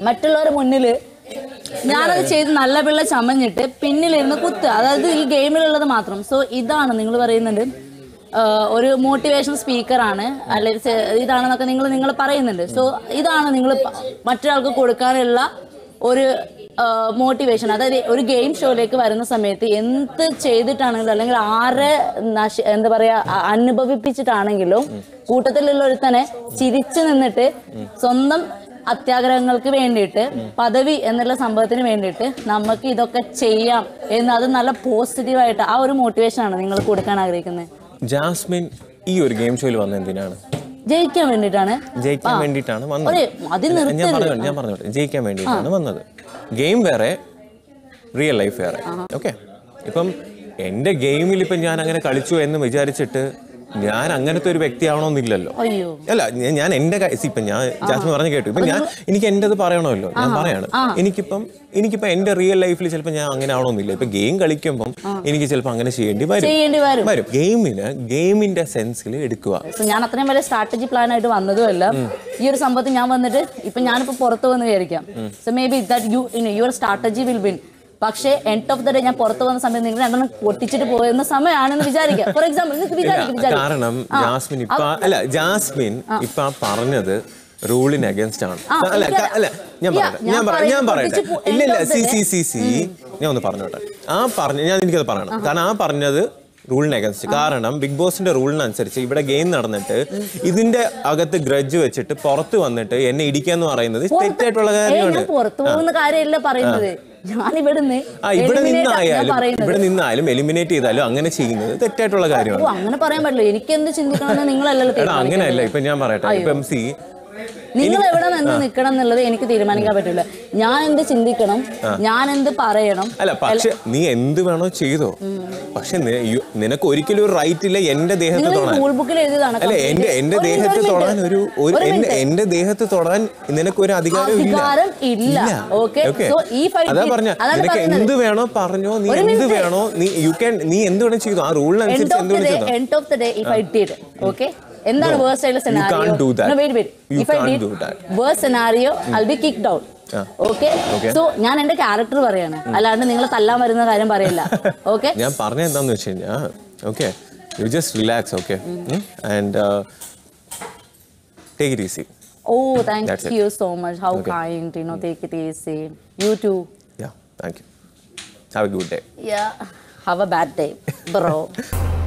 മറ്റുള്ളവരുടെ മുന്നില് ഞാനത് ചെയ്ത് നല്ല പിള്ള ചമഞ്ഞിട്ട് പിന്നിലിരുന്ന് കുത്തുക അതായത് ഈ ഗെയിമിലുള്ളത് മാത്രം സോ ഇതാണ് നിങ്ങൾ പറയുന്നുണ്ട് ആ, ഒരു മോട്ടിവേഷൻ സ്പീക്കറാണ് അല്ലെങ്കിൽ ചെ- ഇതാണെന്നൊക്കെ നിങ്ങൾ നിങ്ങൾ പറയുന്നുണ്ട് സോ ഇതാണ് നിങ്ങൾ മറ്റൊരാൾക്ക് കൊടുക്കാനുള്ള ഒരു മോട്ടിവേഷൻ അതായത് ഒരു ഗെയിം ഷോയിലേക്ക് വരുന്ന സമയത്ത് എന്ത് ചെയ്തിട്ടാണെങ്കിലും അല്ലെങ്കിൽ ആരെ നശ എന്താ പറയാ അ- അനുഭവിപ്പിച്ചിട്ടാണെങ്കിലും കൂട്ടത്തിലുള്ള ഒരുത്തനെ ചിരിച്ചു നിന്നിട്ട് സ്വന്തം അത്യാഗ്രഹങ്ങൾക്ക് വേണ്ടിയിട്ട് പദവി എന്നുള്ള സംഭവത്തിന് വേണ്ടിയിട്ട് നമുക്ക് ഇതൊക്കെ ചെയ്യാം എന്ന് അത് നല്ല പോസിറ്റീവായിട്ട് ആ ഒരു മോട്ടിവേഷൻ ആണ് നിങ്ങൾ കൊടുക്കാൻ ആഗ്രഹിക്കുന്നത് ജാസ്മിൻ ഈ ഒരു ഗെയിം ഷോയിൽ വന്ന എന്തിനാണ് ജയിക്കാൻ വേണ്ടിയിട്ടാണ് ജയിക്കാൻ വേണ്ടിയിട്ടാണ് വന്നത് ഒരു അതിൽ ഞാൻ നിർത്തരുത് പറഞ്ഞു ഞാൻ പറഞ്ഞോട്ടെ ജയിക്കാൻ വേണ്ടിയിട്ടാണ് വന്നത് ഗെയിം വേറെ റിയൽ ലൈഫ് വേറെ ഓക്കെ ഇപ്പം എൻ്റെ ഗെയിമിൽ ഇപ്പം ഞാൻ അങ്ങനെ കളിച്ചു എന്ന് വിചാരിച്ചിട്ട് ഞാൻ അങ്ങനത്തെ ഒരു വ്യക്തിയാവണമെന്നില്ലല്ലോ അയ്യോ അല്ല ഞാൻ- ഞാൻ എന്റെ കാ- see, ഇപ്പൊ ഞാൻ ജാസ്മിൻ പറഞ്ഞു കേട്ടു ഇപ്പൊ ഞാൻ എനിക്ക് എന്റേത് പറയണമല്ലോ ഞാൻ പറയാണ് എനിക്കിപ്പം എനിക്കിപ്പം എന്റെ റിയൽ ലൈഫിൽ ചിലപ്പോൾ ഞാൻ അങ്ങനെ ആവണമെന്നില്ല ഇപ്പൊ ഗെയിം കളിക്കുമ്പം എനിക്ക് ചിലപ്പോൾ അങ്ങനെ ചെയ്യേണ്ടി വരും ചെയ്യേണ്ടി വരും വരും ഗെയിമിന് ഗെയിമിന്റെ സെൻസിൽ എടുക്കുക സോ ഞാൻ അത്രയും വലിയ സ്ട്രാറ്റജി പ്ലാൻ ആയിട്ട് വന്നതുമല്ല ഈ ഒരു സംഭവത്തിൽ ഞാൻ വന്നിട്ട് ഇപ്പൊ ഞാനിപ്പോ പുറത്ത് വന്ന് വിചാരിക്കാം so maybe that you your strategy will win പക്ഷേ എൻഡ് ഓഫ് ദ ഡേ ഞാൻ പുറത്ത് വന്ന സമയത്ത് നിങ്ങൾ രണ്ടെണ്ണം പൊട്ടിച്ചിട്ട് പോകുന്ന സമയമാണെന്ന് വിചാരിക്കാം ഫോർ എക്സാമ്പിൾ നിങ്ങൾക്ക് വിചാരിക്കും വിചാരിക്കും കാരണം ജാസ്മിൻ ഇപ്പൊ അല്ല ജാസ്മിൻ ഇപ്പൊ ആ പറഞ്ഞത് റൂളിന് അഗേൻസ്റ്റ് ആണ് ആ, അല്ല എനിക്ക് ക- അല്ല ഞാൻ Yeah, പറയട്ടെ ഞാൻ ഞാൻ പറയാം ഞാൻ പറയുന്നത് പറയട്ടെ പൊട്ടിച്ച് പോ- ഇല്ല ഇല്ല end of സി the സി സി സി ഞാൻ ഒന്ന് പറഞ്ഞോട്ടെ ആ പറഞ്ഞ ഞാൻ എനിക്കത് പറയണം കാരണം ആ പറഞ്ഞത് റൂളിന് അഗൻസ്റ്റ് കാരണം ബിഗ് ബോസിന്റെ റൂളിനനുസരിച്ച് ഇവിടെ ഗെയിം നടന്നിട്ട് ഇതിന്റെ അകത്ത് ഗ്രഡ്ജ് വെച്ചിട്ട് പുറത്ത് വന്നിട്ട് എന്നെ ഇടിക്കാന്ന് പറയുന്നത് തെറ്റായിട്ടുള്ള ഏയ് കാര്യമാണ് ഞാൻ പുറത്തു പോകുന്ന കാര്യമല്ല പറയുന്നത് ഞാൻ ഇവിടുന്ന് ആ ഇവിടെ eliminate ആ- ഞാൻ നിന്നായാലും പറയുന്നത് ഇവിടെ നിന്നായാലും എലിമിനേറ്റ് ചെയ്താലും അങ്ങനെ ചെയ്യുന്നത് തെറ്റായിട്ടുള്ള കാര്യമാണ് ഓ അങ്ങനെ പറയാൻ പറ്റില്ല എനിക്ക് എന്ത് ചിന്തിക്കണമെന്ന് നിങ്ങളല്ലല്ലോ എടാ അങ്ങനെയല്ല ഇപ്പൊ ഞാൻ പറയട്ടെ ഇപ്പൊ എം സി നിങ്ങൾ എവിടെ നിന്ന് നിൽക്കണം എന്നുള്ളത് എനിക്ക് തീരുമാനിക്കാൻ പറ്റില്ല ഞാൻ എന്ത് ചിന്തിക്കണം ഞാൻ എന്ത് പറയണം അല്ല പക്ഷെ നീ എന്ത് വേണോ ചെയ്തോ പക്ഷെ നി- യു- നിനക്ക് ഒരിക്കലും ഒരു റൈറ്റ് ഇല്ല എന്റെ ദേഹത്ത് നിങ്ങൾ തൊടാൻ റൂൾ ബുക്കിൽ എഴുതിയതാണ് അല്ല എന്റെ എന്റെ ഒരു minute, ദേഹത്ത് ഒരു തൊടാൻ minute. ഒരു ഒരു ഒരു എന്റെ minute. എന്റെ ദേഹത്ത് തൊടാൻ നിനക്ക് ഒരു അധികാരം ഇല്ല അധികാരം ഇല്ല. Okay? Okay. So, ഈ fight അതാ ൽ- പറഞ്ഞ അതാണ് നിനക്ക് പറയുന്നത്. എന്ത് വേണോ പറഞ്ഞോ നീ ഒരു എന്ത് minute. വേണോ നീ യു ക്യാൻ നീ എന്ത് വേണം ചെയ്തോ ആ end റൂളിനനുസരിച്ച് of എന്ത് the വേണം day ചെയ്തോ end of the day if i did okay എന്താണ് No. വേഴ്സ്റ്റ് ആയിട്ടുള്ള You can't scenario do that. no wait wait You if i can't did do that. Worst scenario i'll be kicked out ആ. Okay Okay. So ഞാൻ എന്റെ character പറയാണ് അല്ലാണ്ട് നിങ്ങൾ തല്ലാൻ വരുന്ന കാര്യം പറയില്ല ഓക്കെ ഞാൻ പറഞ്ഞ എന്താന്ന് വെച്ച് കഴിഞ്ഞാൽ okay you just relax okay and take it easy oh thank That's it. you so much how Okay. kind you know take it easy you too yeah thank you have a good day yeah have a bad day bro